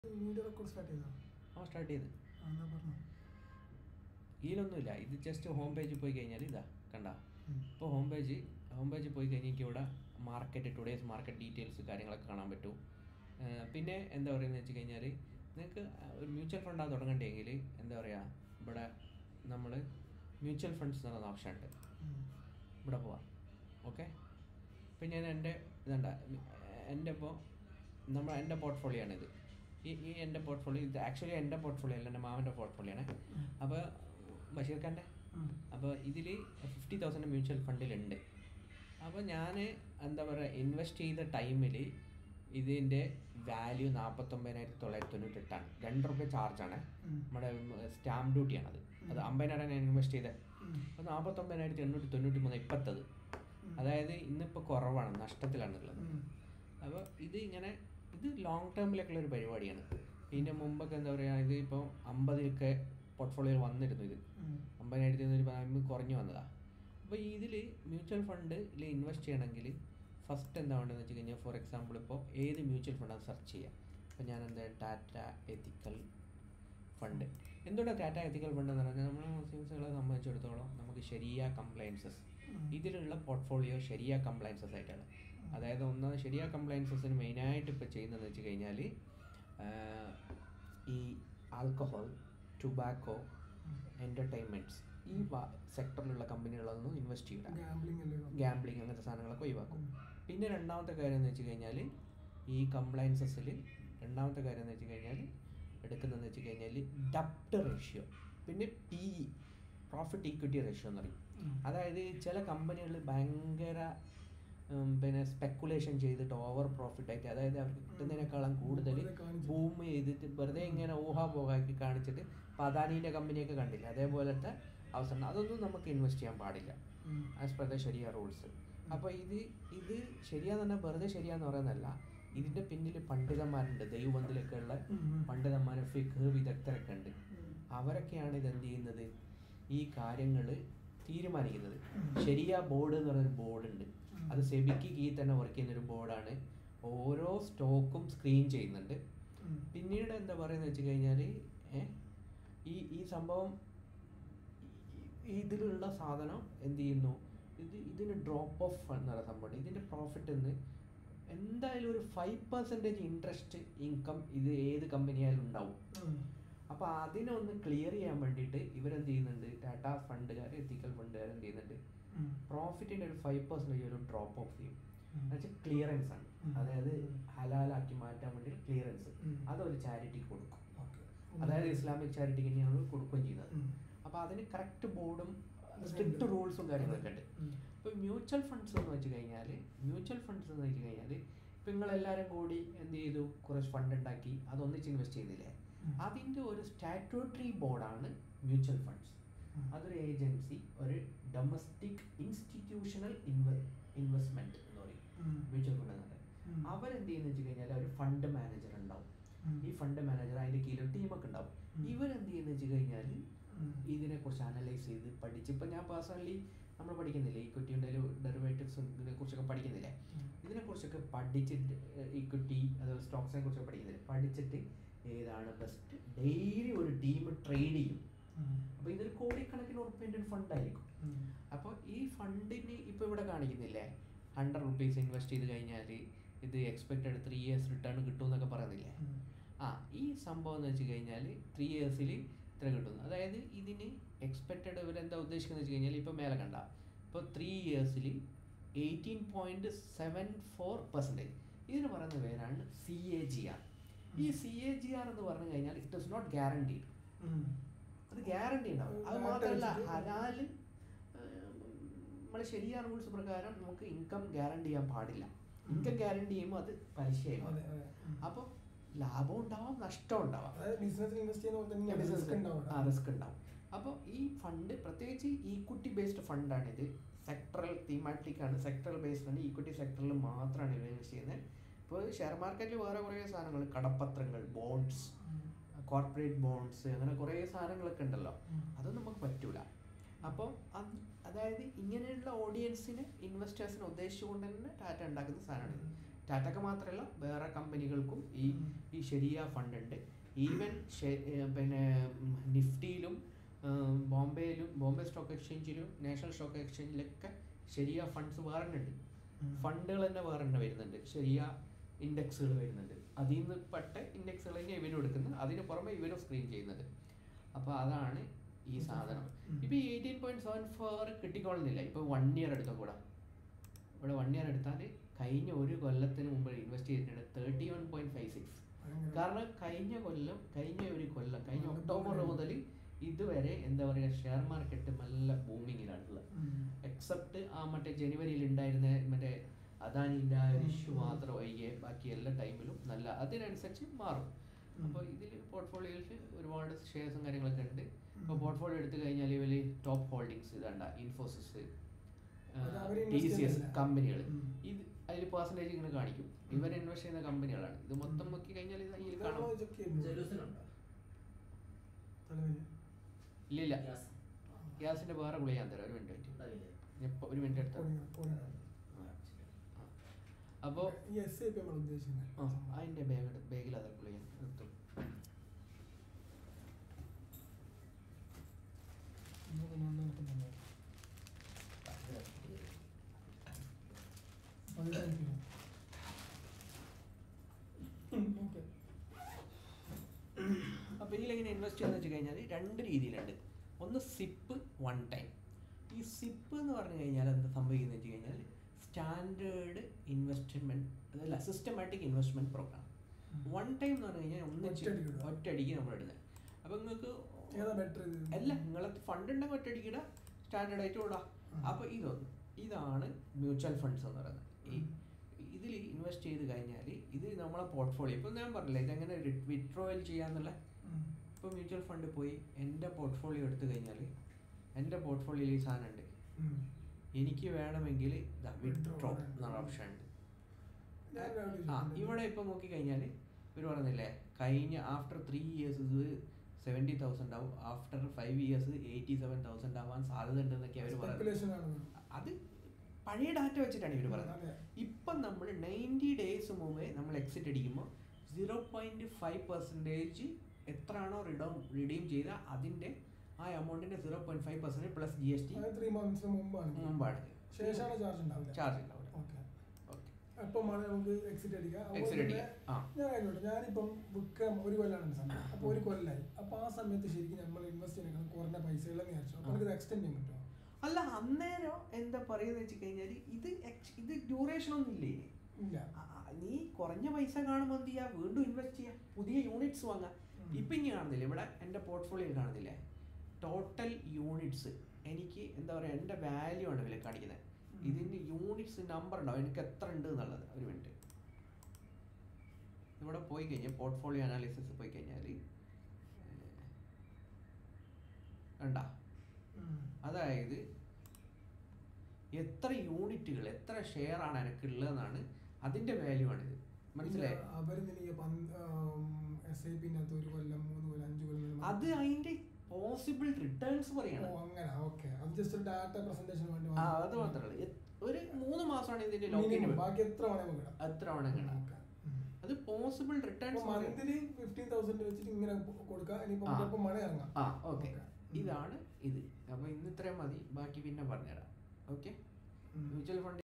Video record start ചെയ്തോ അവൻ start ചെയ്ത് ആ എന്നാ പറഞ്ഞു ഇതിലൊന്നുമില്ല ഇത് ജസ്റ്റ് ഹോം പേജിൽ പോയി കഴിഞ്ഞാൽ ഇതാ കണ്ട ഉം. ഇപ്പോൾ ഹോം പേജ് ഹോം പേജിൽ പോയി കഴിഞ്ഞാൽ എനിക്ക് ഇവിടെ മാർക്കറ്റ് ടുഡേസ് മാർക്കറ്റ് ഡീറ്റെയിൽസ് കാര്യങ്ങളൊക്കെ കാണാൻ പറ്റും ഏർ പിന്നെ എന്താ പറയുന്നത് വെച്ച് കഴിഞ്ഞാൽ നിങ്ങൾക്ക് ഒരു മ്യൂച്വൽ ഫണ്ടാണ് തുടങ്ങണ്ടെങ്കിൽ എന്താ പറയുക ഇവിടെ നമ്മൾ മ്യൂച്വൽ ഫണ്ട്സ് എന്ന് പറയുന്ന ഓപ്ഷൻ ഉണ്ട് ഉം. ഇവിടെ പോവാം ഓക്കെ ഇപ്പം ഞാൻ എൻ്റെ ഇതണ്ട എൻ്റെ ഇപ്പോൾ നമ്മൾ എൻ്റെ പോർട്ട്ഫോളിയോ ആണിത് ഈ ഈ എൻ്റെ പോർട്ട്ഫോളിയോ ഇത് ആക്ച്വലി എൻ്റെ പോർട്ട്ഫോളിയോ അല്ല എൻ്റെ മാമൻ്റെ പോർട്ട്ഫോളിയോ ആണ് അപ്പോൾ ബഷീർ ഖാൻ്റെ ഉം. അപ്പോൾ ഇതിൽ ഫിഫ്റ്റി തൗസൻഡ് മ്യൂച്വൽ ഫണ്ടിലുണ്ട് അപ്പോൾ ഞാൻ എന്താ പറയുക ഇൻവെസ്റ്റ് ചെയ്ത ടൈമിൽ ഇതിൻ്റെ വാല്യൂ നാൽപ്പത്തൊമ്പതിനായിരത്തി തൊള്ളായിരത്തി തൊണ്ണൂറ്റെട്ടാണ് രണ്ട് റുപ്യ ചാർജാണ് ഉം. നമ്മുടെ സ്റ്റാമ്പ് ഡ്യൂട്ടിയാണത് അത് അമ്പതിനായിരം ഞാൻ ഇൻവെസ്റ്റ് ചെയ്തത് ഉം. അപ്പോൾ നാൽപ്പത്തൊമ്പതിനായിരത്തി എണ്ണൂറ്റി തൊണ്ണൂറ്റി മൂന്ന് ഇപ്പത്തത് അതായത് ഇന്നിപ്പോൾ കുറവാണ് നഷ്ടത്തിലാണുള്ളത് ഉം. അപ്പോൾ ഇത് ഇങ്ങനെ ഇത് ലോങ് ടേമിലേക്കുള്ള ഒരു പരിപാടിയാണ് ഇതിൻ്റെ മുമ്പൊക്കെ എന്താ പറയുക ഇത് ഇപ്പോൾ അമ്പതിലൊക്കെ പോർട്ട്ഫോളിയോയിൽ വന്നിരുന്നു ഇത് ഉം. അമ്പതിനായിരത്തി ഒരു പതിനൊന്ന് കുറഞ്ഞു വന്നതാണ് അപ്പോൾ ഇതിൽ മ്യൂച്വൽ ഫണ്ടിൽ ഇൻവെസ്റ്റ് ചെയ്യണമെങ്കിൽ ഫസ്റ്റ് എന്താ വേണ്ടതെന്ന് വെച്ച് കഴിഞ്ഞാൽ ഫോർ എക്സാമ്പിൾ ഇപ്പോൾ ഏത് മ്യൂച്വൽ ഫണ്ടാണ് സെർച്ച് ചെയ്യുക അപ്പോൾ ഞാൻ എന്താ ടാറ്റ എത്തിക്കൽ ഫണ്ട് എന്തുകൊണ്ടാണ് ടാറ്റ എത്തിക്കൽ ഫണ്ട് എന്ന് പറഞ്ഞാൽ നമ്മൾ മുസ്ലിംസുകളെ സംബന്ധിച്ചിടത്തോളം നമുക്ക് ശരിയ കംപ്ലയൻസസ് ഉം. ഇതിലുള്ള പോർട്ട്ഫോളിയോ ശരിയ കംപ്ലയൻസസ് ആയിട്ടാണ് അതായത് ഒന്നാമത് ശരിയ കംപ്ലയൻസസിന് മെയിനായിട്ട് ഇപ്പോൾ ചെയ്യുന്നതെന്ന് വെച്ച് കഴിഞ്ഞാൽ ഈ ആൽക്കഹോൾ ടുബാക്കോ എൻ്റർടൈൻമെൻറ്റ്സ് ഈ സെക്ടറിലുള്ള കമ്പനികളൊന്നും ഇൻവെസ്റ്റ് ചെയ്യില്ല ഗാംബ്ലിംഗ് അല്ലേ ഗാംബ്ലിംഗ് അങ്ങനത്തെ സാധനങ്ങളൊക്കെ ഒഴിവാക്കും ഉം. പിന്നെ രണ്ടാമത്തെ കാര്യം എന്ന് വെച്ച് കഴിഞ്ഞാൽ ഈ കംപ്ലയൻസസിൽ രണ്ടാമത്തെ കാര്യം എന്ന് വെച്ച് കഴിഞ്ഞാൽ എടുക്കുന്നതെന്ന് വെച്ച് കഴിഞ്ഞാൽ ഡപ്റ്റ് റേഷ്യോ പിന്നെ P E profit equity ratio എന്ന് പറയും ഉം. അതായത് ചില കമ്പനികൾ ഭയങ്കര ഉം, പിന്നെ സ്പെക്കുലേഷൻ ചെയ്തിട്ട് ഓവർ പ്രോഫിറ്റ് ആയിട്ട് അതായത് അവർക്ക് കിട്ടുന്നതിനേക്കാളും കൂടുതൽ വെറുതെ കാണിച്ച്. ബൂം ചെയ്തിട്ട് വെറുതെ ഇങ്ങനെ ഊഹാപോഹാക്കി കാണിച്ചിട്ട് ഇപ്പോൾ അദാനീൻ്റെ കമ്പനിയൊക്കെ കണ്ടില്ല അതേപോലത്തെ അവസരം അതൊന്നും നമുക്ക് ഇൻവെസ്റ്റ് ചെയ്യാൻ പാടില്ല ഉം. As per the Shariah rules അപ്പോൾ ഇത് ഇത് ശരിയാന്ന് പറഞ്ഞാൽ വെറുതെ ശരിയാന്ന് പറയുന്നതല്ല ഇതിൻ്റെ പിന്നിൽ പണ്ഡിതന്മാരുണ്ട് ദൈവബന്ധിലൊക്കെ ഉള്ള ഉം. ഉം. പണ്ഡിതന്മാർ ഫിഖ് വിദഗ്ധരൊക്കെ ഉണ്ട് ഉം. അവരൊക്കെയാണ് ഇത് എന്ത് ചെയ്യുന്നത് ഈ കാര്യങ്ങൾ തീരുമാനിക്കുന്നത് ഉം. ശരിയ ബോർഡ് എന്ന് പറയുന്നൊരു ബോർഡുണ്ട് ഉം. അത് സെബിക്ക് കീഴിൽ തന്നെ വർക്ക് ചെയ്യുന്നൊരു ബോർഡാണ് ഓരോ സ്റ്റോക്കും സ്ക്രീൻ ചെയ്യുന്നുണ്ട് ഉം. പിന്നീട് എന്താ പറയുന്നത് വെച്ച് കഴിഞ്ഞാൽ ഈ ഈ സംഭവം ഈ- ഇതിലുള്ള സാധനം എന്ത് ചെയ്യുന്നു ഇത് ഇതിന് ഡ്രോപ്പ് ഓഫ് എന്നുള്ള സംഭവം ഇതിൻ്റെ പ്രോഫിറ്റ് എന്ന് എന്തായാലും ഒരു ഫൈവ് പെർസെൻറ്റേജ് ഇൻട്രസ്റ്റ് ഇൻകം ഇത് ഏത് കമ്പനിയായാലും ഉണ്ടാവും ഉം. അപ്പോൾ അതിനൊന്ന് ക്ലിയർ ചെയ്യാൻ വേണ്ടിയിട്ട് ഇവരെന്ത് ചെയ്യുന്നുണ്ട് ടാറ്റ ഫണ്ടുകാർ എത്തിക്കൽ ഫണ്ടുകാർ എന്ത് ചെയ്യുന്നുണ്ട് ഉം. പ്രോഫിറ്റിൻ്റെ ഒരു ഫൈവ് പെർസെൻറ്റേജ് ഒരു ഡ്രോപ്പ് ഓഫ് ചെയ്യും ഉം. എന്നുവെച്ചാൽ ക്ലിയറൻസ് ആണ് ഉം. അതായത് ഉം. ഹലാലാക്കി മാറ്റാൻ വേണ്ടി ക്ലിയറൻസ് ഉം. അതൊരു ചാരിറ്റിക്ക് കൊടുക്കും ഓക്കേ. അതായത് ഇസ്ലാമിക് ചാരിറ്റിക്ക് തന്നെയാണ് കൊടുക്കുകയും ചെയ്യുന്നത് ഉം. അപ്പോൾ അതിന് കറക്റ്റ് ബോർഡും ഉണ്ട്. സ്ട്രിക്റ്റ് റൂൾസും കാര്യങ്ങളൊക്കെ ഉണ്ട് ഉം. ഇപ്പോൾ മ്യൂച്വൽ ഫണ്ട്സ് എന്ന് വെച്ച് കഴിഞ്ഞാൽ മ്യൂച്വൽ ഫണ്ട്സ് എന്ന് വെച്ച് കഴിഞ്ഞാൽ ഇപ്പം നിങ്ങളെല്ലാവരും കൂടി എന്ത് ചെയ്തു കുറച്ച് ഫണ്ട് ഉണ്ടാക്കി അതൊന്നിച്ച് ഇൻവെസ്റ്റ് ചെയ്തില്ലേ ഉം. അതിൻ്റെ ഒരു സ്റ്റാറ്റുട്ടറി ബോർഡാണ് മ്യൂച്വൽ ഫണ്ട്സ് ഉം. അതൊരു ഏജൻസി ഒരു ഡൊമസ്റ്റിക് ഇൻസ്റ്റിറ്റ്യൂഷണൽ ഇൻവ ഇൻവെസ്റ്റ്മെന്റ് എന്ന് പറയും ഉം. മ്യൂച്വൽ ഫണ്ട് എന്ന് ഉം. പറയുന്നത് അവരെന്ത് ചെയ്യുന്നത് വെച്ച് കഴിഞ്ഞാൽ ഒരു ഫണ്ട് മാനേജർ ഉണ്ടാവും ഉം. ഈ ഫണ്ട് മാനേജർ അതിൻ്റെ കീഴിൽ ടീമൊക്കെ ഉണ്ടാവും ഉം. ഇവരെന്ത് ചെയ്യുന്നത് വെച്ച് കഴിഞ്ഞാൽ ഉം. ഇതിനെക്കുറിച്ച് അനലൈസ് ചെയ്ത് പഠിച്ച് ഇപ്പം ഞാൻ പേഴ്സണലി നമ്മൾ പഠിക്കുന്നില്ലേ ഈക്വിറ്റിയുടെ ഡെറിവേറ്റീവ്സും ഇതിനെക്കുറിച്ചൊക്കെ പഠിക്കുന്നില്ലേ ഉം. ഇതിനെക്കുറിച്ചൊക്കെ പഠിച്ചിട്ട് ഈക്വിറ്റി അതുപോലെ സ്റ്റോക്സിനെ കുറിച്ചൊക്കെ പഠിക്കുന്നില്ലേ പഠിച്ചിട്ട് ഏതാണ് ബെസ്റ്റ് ഡെയിലി ഒരു ടീം ട്രേഡ് ചെയ്യും ഉം. അപ്പോൾ ഇതൊരു കോടിക്കണക്കിന് ഉറപ്പിൻ്റെ ഒരു ഫണ്ടായിരിക്കും ഉം. അപ്പോൾ ഈ ഫണ്ടിന് ഇപ്പോൾ ഇവിടെ കാണിക്കുന്നില്ലേ ഹൺഡ്രഡ് റുപ്പീസ് ഇൻവെസ്റ്റ് ചെയ്ത് കഴിഞ്ഞാൽ ഇത് എക്സ്പെക്റ്റഡ് ത്രീ ഇയേഴ്സ് റിട്ടേൺ കിട്ടും എന്നൊക്കെ പറയുന്നില്ലേ ഉം. ആ ഈ സംഭവം എന്ന് വെച്ച് കഴിഞ്ഞാൽ ത്രീ ഇയേഴ്സിൽ ഇത്ര കിട്ടുന്നു അതായത് ഇതിന് എക്സ്പെക്റ്റഡ് ഇവരെന്താ ഉദ്ദേശിക്കുന്നത് വെച്ച് കഴിഞ്ഞാൽ ഇപ്പോൾ മേലെ കണ്ട ഇപ്പോൾ ത്രീ ഇയേഴ്സിൽ eighteen point seven four percentage ഇതിന് പറയുന്ന പേരാണ് സി എ ജി ആർ ഈ സി എ ജി ആർ എന്ന് പറഞ്ഞു കഴിഞ്ഞാൽ ഇറ്റ് ഇസ് നോട്ട് ഗ്യാരണ്ടീഡ് ഉം. അത് ഗ്യാരണ്ടി ഉണ്ടാവും അത് ഉം, മാത്രമല്ല വെച്ചിട്ട് ഹലാല് നമ്മൾ ശരിയായ റൂൾസ് പ്രകാരം നമുക്ക് ഇൻകം ഗ്യാരണ്ടി ചെയ്യാൻ പാടില്ല ഇൻകം ഗ്യാരണ്ടി ചെയ്യുമ്പോൾ അത് പലിശയായി അതെ, അതെ. ഉം. അപ്പോൾ ലാഭം ഉണ്ടാവാം നഷ്ടം ഉണ്ടാവാം അതായത് ബിസിനസ്സിൽ ഇൻവെസ്റ്റ് ചെയ്യുന്ന പോലെ തന്നെ റിസ്ക് ഉണ്ടാവും ആ റിസ്ക് ഉണ്ടാവും അപ്പോൾ ഈ ഫണ്ട് പ്രത്യേകിച്ച് ഈക്വിറ്റി ബേസ്ഡ് ഫണ്ടാണിത് സെക്ടറൽ തീമാറ്റിക് ആണ് സെക്ടറൽ ബേസ്ഡ് ആണ് ഈക്വിറ്റി സെക്ടറിൽ മാത്രമാണ് ഇൻവെസ്റ്റ് ചെയ്യുന്നത് ഇപ്പോൾ ഷെയർ മാർക്കറ്റിൽ വേറെ കുറേ സാധനങ്ങൾ കടപ്പത്രങ്ങൾ ബോണ്ട്സ് ഉം. കോർപ്പറേറ്റ് ബോണ്ട്സ് അങ്ങനെ കുറേ സാധനങ്ങളൊക്കെ ഉണ്ടല്ലോ ഉം. അതൊന്നും നമുക്ക് പറ്റൂല അപ്പോൾ അത് അതായത് ഇങ്ങനെയുള്ള ഓഡിയൻസിന് ഇൻവെസ്റ്റേഴ്സിനെ ഉദ്ദേശിച്ചുകൊണ്ട് തന്നെ ടാറ്റ ഉണ്ടാക്കുന്ന സാധനമാണ് ടാറ്റക്ക് മാത്രമല്ല വേറെ കമ്പനികൾക്കും ഈ ഉം. ഈ ശരിയ ഫണ്ട് ഉണ്ട് ഈവൻ പിന്നെ ഉം, നിഫ്റ്റിയിലും ഉം, ബോംബെയിലും ബോംബെ സ്റ്റോക്ക് എക്സ്ചേഞ്ചിലും നാഷണൽ സ്റ്റോക്ക് എക്സ്ചേഞ്ചിലൊക്കെ ശരിയ ഫണ്ട്സ് വേറെ ഉണ്ട് ഉം. ഫണ്ടുകൾ തന്നെ വേറെ തന്നെ വരുന്നുണ്ട് ശരിയ ഇൻഡെക്സുകൾ വരുന്നുണ്ട് അതിൽ നിന്ന് പെട്ട ഇൻഡെക്സുകൾ തന്നെ ഇവനും എടുക്കുന്നത് അതിന് പുറമെ ഇവനും സ്ക്രീൻ ചെയ്യുന്നത് അപ്പോൾ അതാണ് ഈ സാധനം ഉം. ഇപ്പോൾ ഈ എയ്റ്റീൻ പോയിന്റ് സെവൻ ഫോർ കിട്ടിക്കോളുന്നില്ല ഇപ്പോൾ വൺ ഇയർ എടുത്ത കൂടാ ഇവിടെ വൺ ഇയർ എടുത്താൽ കഴിഞ്ഞ ഒരു കൊല്ലത്തിന് മുമ്പ് ഇൻവെസ്റ്റ് ചെയ്തിട്ടുണ്ട് thirty one point five six ഭയങ്കര- കാരണം കഴിഞ്ഞ കൊല്ലം കഴിഞ്ഞ ഒരു കൊല്ലം കഴിഞ്ഞ നല്ല ഒക്ടോബർ booming. മുതൽ ഇതുവരെ എന്താ പറയുക ഷെയർ മാർക്കറ്റ് നല്ല ബൂമിങ്ങിലാണുള്ളത് ഉം. എക്സെപ്റ്റ് ആ മറ്റേ ജനുവരിയിൽ ഉണ്ടായിരുന്ന മറ്റേ അദാനിൻ്റെ ആ ഒരു ഉം. ഇഷ്യൂ മാത്രം ഒഴികെ ബാക്കി എല്ലാ ടൈമിലും നല്ല അതിനനുസരിച്ച് മാറും ഉം. അപ്പോൾ ഇതിൽ പോർട്ട്ഫോളിയോയിൽ ഒരുപാട് ഷെയർസും കാര്യങ്ങളൊക്കെ ഉണ്ട് ഇപ്പോൾ ഉം. പോർട്ട്ഫോളിയോ എടുത്തു കഴിഞ്ഞാൽ ഇവർ ടോപ്പ് ഹോൾഡിങ്സ് ഇതണ്ട ഇൻഫോസിസ് അത് അവര് ടി invest സി എസ് ചെയ്യുന്നില്ല. കമ്പനികൾ ഉം. ഇത് അതിൽ പെർസെൻറ്റേജ് ഇങ്ങനെ കാണിക്കും ഇവർ ഇൻവെസ്റ്റ് ചെയ്യുന്ന കമ്പനികളാണ് ഇത് മൊത്തം ഉം. നോക്കി കഴിഞ്ഞാൽ ഇത് അതിൽ ഇതാണോ കാണാം check ചെയ്യുന്നത്? ജലൂസിനുണ്ടോ തലവേദന. ഇല്ലില്ല ഗ്യാസ് ഗ്യാസിൻ്റെ വേറെ ഗുളിക ഞാൻ തരാം ഒരു മിനിറ്റ് വെയിറ്റ് ഉണ്ടാവില്ലേ ഇപ്പോൾ ഒരു മിനിറ്റ് എടുത്താൽ പോളിങ്ങ്, പോളിങ്ങ്. അപ്പോൾ ഈ എസ് ഐ പി നമ്മൾ ഉദ്ദേശിക്കുന്നത് ആ അതിൻ്റെ ബാഗ് ബാഗിൽ അതെ ഗുളിക എടുത്തു നമുക്ക് നന്നായിട്ട് തന്നെ. അത് കഴിക്കണം. ഉം, okay. അപ്പോൾ ഇതിലെങ്ങനെ ഇൻവെസ്റ്റ് ചെയ്യുന്നത് വെച്ച് കഴിഞ്ഞാൽ രണ്ട് രീതിയിലുണ്ട് ഒന്ന് സിപ്പ് വൺ ടൈം ഈ സിപ്പ് എന്ന് പറഞ്ഞു കഴിഞ്ഞാൽ എന്താ സംഭവിക്കുന്നത് വെച്ച് കഴിഞ്ഞാൽ സ്റ്റാൻഡേർഡ് ഇൻവെസ്റ്റ്മെൻറ്റ് അതല്ല systematic investment program one time എന്ന് പറഞ്ഞു കഴിഞ്ഞാൽ ഒന്നിച്ച് ഒറ്റയടിക്ക് ഇടുക. ഒറ്റയടിക്ക് നമ്മൾ ഇടുന്നത് അപ്പോൾ നിങ്ങൾക്ക് ഏതാ better ഇത്? അല്ല നിങ്ങളെ ഫണ്ട് ഉണ്ടെങ്കിൽ ഒറ്റയടിക്കിട സ്റ്റാൻഡേർഡ് ആയിട്ട് വിടാം ഉം. അപ്പോൾ ഇതൊന്ന് ഇതാണ് മ്യൂച്വൽ ഫണ്ട്സ് എന്ന് പറയുന്നത് ഈ ഉം. ഇതിൽ ഇൻവെസ്റ്റ് ചെയ്ത് കഴിഞ്ഞാൽ ഇത് നമ്മളെ പോർട്ട്ഫോളിയോ ഇപ്പോൾ ഞാൻ പറഞ്ഞില്ലേ ഇതെങ്ങനെ വിഡ്രോവൽ ചെയ്യാന്നുള്ള ഉം. ഇപ്പോൾ മ്യൂച്വൽ ഫണ്ട് പോയി എൻ്റെ പോർട്ട്ഫോളിയോ എടുത്തു കഴിഞ്ഞാൽ എൻ്റെ പോർട്ട്ഫോളിയോയിൽ ഈ സാധനം ഉണ്ട് ഉം. എനിക്ക് വേണമെങ്കിൽ വിഡ്രോ Withdraw. എന്നുള്ള ഓപ്ഷൻ ഉണ്ട് ഞാൻ ഒരു ആ ചോദിച്ചോട്ടെ? ഇവിടെ ഇപ്പോൾ നോക്കിക്കഴിഞ്ഞാൽ ഇവർ പറഞ്ഞില്ലേ കഴിഞ്ഞ ആഫ്റ്റർ ത്രീ ഇയേഴ്സ് ഇത് സെവൻറ്റി തൗസൻഡ് ആവും after five years eighty seven thousand ആവാൻ സാധ്യത ഉണ്ടെന്നൊക്കെ അവർ പറയുന്നത് Speculation ആണ് ഇത്. അത് പഴയ ഡാറ്റ വെച്ചിട്ടാണ് ഇവർ പറയുന്നത് അതെ. ഇപ്പം നമ്മൾ നയൻറ്റി ഡേയ്സ് മുമ്പേ നമ്മൾ എക്സിറ്റ് അടിക്കുമ്പോൾ സീറോ പോയിൻറ്റ് ഫൈവ് പെർസെൻറ്റേജ് എത്രയാണോ റിഡോം റിഡീം ചെയ്ത അതിൻ്റെ ആ എമൗണ്ടിൻ്റെ zero point five percentage plus G S T അത് three months മുമ്പാണ് മുമ്പാണ് ശേഷമാണ് ചാർജ് ഉണ്ടാവില്ല ചാർജ് ഉണ്ടാവില്ല ഓക്കെ ഓക്കെ അപ്പം ആണ് നമുക്ക് എക്സിറ്റ് അടിക്കാം അതുപോലെ എക്സിറ്റ് തന്നെ അടിക്കാം ആ ഞാൻ ആയിക്കോട്ടെ ഞാനിപ്പം വിൽക്കാൻ ഒരു കൊല്ലാണ് സമയം അപ്പോൾ ഒരു കൊല്ലായി അപ്പോൾ ആ സമയത്ത് ശരിക്കും നമ്മൾ ഇൻവെസ്റ്റ് ചെയ്യണം കുറഞ്ഞ പൈസകളെന്ന് വിചാരിച്ചു അപ്പോൾ നമുക്ക് എക്സ്റ്റെൻഡ് ചെയ്യാൻ പറ്റുമോ അല്ല അന്നേരം എന്താ പറയുന്നത് വെച്ച് കഴിഞ്ഞാൽ ഇത് ex- ഇത് ഡ്യൂറേഷൻ ഒന്നും ഇല്ലേ ഇനി? ഇല്ല ആ, ആ, നീ കുറഞ്ഞ പൈസ കാണുമ്പോൾ എന്ത് ചെയ്യുക വീണ്ടും ഇൻവെസ്റ്റ് ചെയ്യുക പുതിയ യൂണിറ്റ്സ് വാങ്ങാം ഉം. ഇപ്പം ഇനി കാണുന്നില്ല ഇവിടെ എൻ്റെ പോർട്ട്ഫോളിയോ കാണുന്നില്ലേ ടോട്ടൽ യൂണിറ്റ്സ് എനിക്ക് എന്താ പറയുക എൻ്റെ വാല്യൂ ആണ് ഇതിൽ കാണിക്കുന്നത് ഉം. ഇതിൻ്റെ യൂണിറ്റ്സ് നമ്പർ ഉണ്ടാവും എനിക്ക് എത്ര ഉണ്ട് എന്നുള്ളത് ഒരു മിനിറ്റ് ഇവിടെ പോയി കഴിഞ്ഞാൽ പോർട്ട്ഫോളിയോ അനാലിസിസ് പോയി കഴിഞ്ഞാൽ കണ്ട ഉം. അതായത് എത്ര യൂണിറ്റുകൾ എത്ര ഷെയർ ആണ് എനിക്കുള്ളതെന്നാണ് അതിൻ്റെ വാല്യൂ ആണിത് മനസ്സിലായി പിന്നെ അവരെന്തിനാ എസ് ഐ പിന്നകത്ത് ഒരു കൊല്ലം മൂന്ന് കൊല്ലം അഞ്ച് കൊല്ലം അത് അതിൻ്റെ പോസിബിൾ റിട്ടേൺസ് ഓ പറയണം അങ്ങനെ ഓക്കെ അത് ജസ്റ്റ് ഒരു ഡാറ്റ പ്രസന്റേഷൻ വേണ്ടി ആ അത് മാത്രമല്ല എ- ഒരു മൂന്ന് മാസമാണ് ഇതിന്റെ Minimum. ലോക്കിൻ ബാക്കി എത്ര വേണേ നമുക്ക് ഇടാം എത്ര വേണമെങ്കിൽ ഓക്കെ. ഉം. അത് possible returns monthly fifteen thousand വെച്ചിട്ട് ഇങ്ങനെ കൊടുക്കാം ഇനിയിപ്പോ ആ. ചിലപ്പോൾ മണി ഇറങ്ങാം ആ ഓക്കെ Okay. ഇതാണ് ഇത് അപ്പോൾ ഇന്ന് ഇത്രയും മതി ബാക്കി പിന്നെ പറഞ്ഞുതരാം ഓക്കെ ഉം. Mutual fund